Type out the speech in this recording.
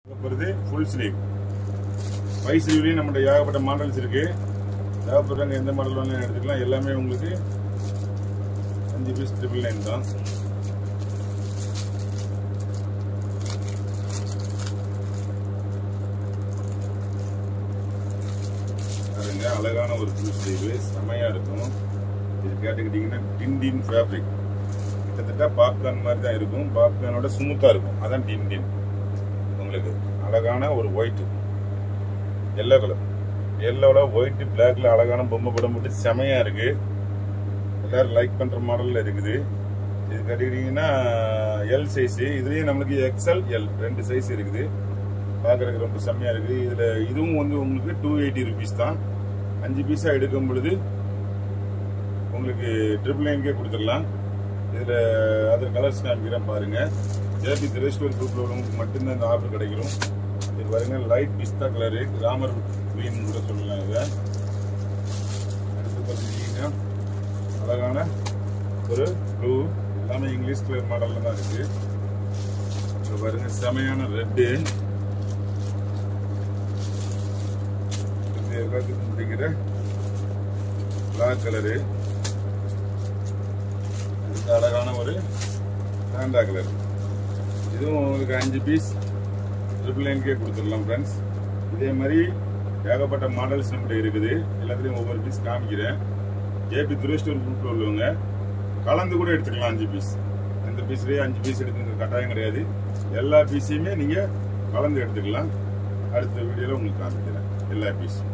போகிறது full sleeve five ஸ்லீவ்லேயும் நம்மகிட்ட ஏகப்பட்ட மாடல்ஸ் இருக்கு தேவைப்படுறவங்க எந்த மாடல் வேணாலும் எடுத்துக்கலாம் எல்லாமே உங்களுக்கு அஞ்சு பீஸ் ட்ரிபிள் நைன் தான் பாருங்க அழகான ஒரு ஃபுல் ஸ்லீவ் செமையா இருக்கும் இது கேட்டுக்கிட்டீங்கன்னா டிண்டின் ஃபேப்ரிக் கிட்டத்தட்ட பாப்கார்ன் மாதிரி தான் இருக்கும் பாப்கார்னோட ஸ்மூத்தா இருக்கும் அதான் டிண்டின் உங்களுக்கு அழகான ஒரு ஒயிட் எல்லோ கலர் எல்லோல ஒயிட் பிளாக்ல அழகான பொம்மை படம் போட்டு செமையா இருக்கு எல்லாரும் லைக் பண்ற மாடல்ல இருக்குது இது கட்டிக்கிட்டீங்கன்னா எல் சைஸ் இதுலயும் நம்மளுக்கு எக்ஸ்எல் எல் ரெண்டு சைஸ் இருக்குது பார்க்கறதுக்கு ரொம்ப செம்மையா இருக்கு இதுல இதுவும் வந்து உங்களுக்கு டூ எயிட்டி ருபீஸ் தான் அஞ்சு பீஸா எடுக்கும் பொழுது உங்களுக்கு ட்ரிபிள் நைன்கே கொடுத்துடலாம் இதுல அதர் கலர்ஸ் காமிக்கிறேன் பாருங்க ஜேபி திரேஸ்வர் குரூப்ல உள்ளவங்களுக்கு மட்டும்தான் இந்த ஆஃபர் கிடைக்கும் இது பாருங்க லைட் பிஸ்தா கலரு ராமர் கிரீன் கூட சொல்லலாம் இதை அடுத்து பார்த்தீங்கன்னா அழகான ஒரு ப்ளூ எல்லாமே இங்கிலீஷ் கலர் மாடல்ல தான் இருக்கு இது பாருங்க செமையான ரெட்டு இது எல்லாத்துக்கும் பிடிக்கிற பிளாக் கலரு இது அழகான ஒரு சாண்டா கலர் இதுவும் உங்களுக்கு அஞ்சு பீஸ் ட்ரிபிள் நைன்கே கொடுத்துடலாம் ஃப்ரெண்ட்ஸ் இதே மாதிரி ஏகப்பட்ட மாடல்ஸ் நம்மகிட்ட இருக்குது எல்லாத்துலேயும் ஒவ்வொரு பீஸ் காமிக்கிறேன் ஏபி துரேஸ்டர் குரூப்பில் உள்ளவங்க கலந்து கூட எடுத்துக்கலாம் அஞ்சு பீஸ் எந்த பீஸ்லேயே அஞ்சு பீஸ் எடுத்துங்க கட்டாயம் கிடையாது எல்லா பீஸையுமே நீங்கள் கலந்து எடுத்துக்கலாம் அடுத்த வீடியோவில் உங்களுக்கு காமிக்கிறேன் எல்லா பீஸும்